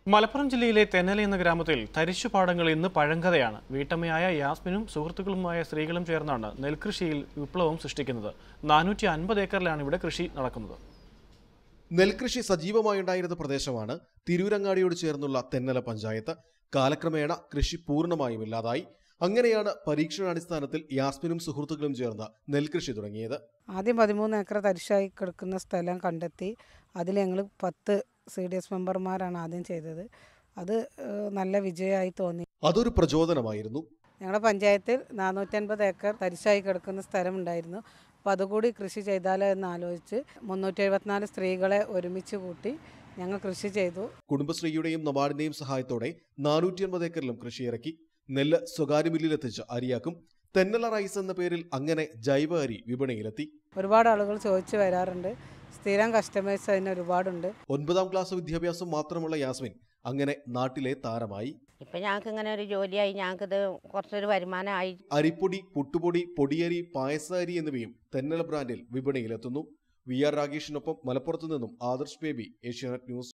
മലപ്പുറം ജില്ലയിലെ തെന്നല എന്ന ഗ്രാമത്തിൽ തരിശുപാടങ്ങൾ ഇന്ന് പഴങ്കഥയാണ് വീട്ടമ്മയായ യാസ്മിനും സുഹൃത്തുക്കളുമായ സ്ത്രീകളും ചേർന്നാണ് നെൽകൃഷിയിൽ വിപ്ലവം സൃഷ്ടിക്കുന്നത് നാനൂറ്റി അൻപത് ഏക്കറിലാണ് ഇവിടെ കൃഷി നടക്കുന്നത് നെൽകൃഷി സജീവമായുണ്ടായിരുന്ന പ്രദേശമാണ് തിരൂരങ്ങാടിയോട് ചേർന്നുള്ള തെന്നല പഞ്ചായത്ത് കാലക്രമേണ കൃഷി പൂർണ്ണമായും ഇല്ലാതായി അങ്ങനെയാണ് പരീക്ഷണാടിസ്ഥാനത്തിൽ യാസ്മിനും സുഹൃത്തുക്കളും ചേർന്ന് നെൽകൃഷി തുടങ്ങിയത് ആദ്യം പതിമൂന്ന് ഏക്കർ തരിശായി കിടക്കുന്ന സ്ഥലം കണ്ടെത്തി അതിൽ ഞങ്ങൾ പത്ത് സി ഡി എസ് മെമ്പർമാരാണ് ആദ്യം ചെയ്തത് അത് ഏഹ്, നല്ല വിജയമായി തോന്നി അതൊരു പ്രചോദനമായിരുന്നു ഞങ്ങളുടെ പഞ്ചായത്തിൽ നാനൂറ്റൻപത് ഏക്കർ തരിശായി കിടക്കുന്ന സ്ഥലമുണ്ടായിരുന്നു അപ്പോൾ അതുകൂടി കൃഷി ചെയ്താലോ എന്ന് ആലോചിച്ച് മുന്നൂറ്റി എഴുപത്തിനാല് സ്ത്രീകളെ ഒരുമിച്ച് കൂട്ടി ഞങ്ങൾ കൃഷി ചെയ്തു കുടുംബശ്രീയുടെയും നബാർഡിന്റെയും സഹായത്തോടെ നാനൂറ്റി അൻപത് ഏക്കറിലും കൃഷി ഇറക്കി നെല്ല് സ്വകാര്യ മില്ലിലെത്തിച്ച് അരിയാക്കും തെന്നല റൈസ് എന്ന പേരിൽ അങ്ങനെ ജൈവ അരി വിപണിയിലെത്തി ഒരുപാട് ആളുകൾ ചോദിച്ചു വരാറുണ്ട് സ്ഥിരം കസ്റ്റമേഴ്സ് അതിന് ഒരുപാടുണ്ട് ഒൻപതാം ക്ലാസ് വിദ്യാഭ്യാസം മാത്രമുള്ള യാസ്മിൻ അങ്ങനെ നാട്ടിലെ താരമായി ഇപ്പം ഞങ്ങൾക്ക് ഇങ്ങനെ ഒരു ജോലിയായി ഞങ്ങൾക്കിത് കുറച്ചൊരു വരുമാനമായി അരിപ്പൊടി പുട്ടുപൊടി പൊടിയരി പായസ അരി എന്നിവയും തെന്നല ബ്രാൻഡിൽ വിപണിയിലെത്തുന്നു വി ആർ രാഗേഷിനൊപ്പം മലപ്പുറത്തു നിന്നും ആദർശ് ബേബി ഏഷ്യാനെറ്റ് ന്യൂസ്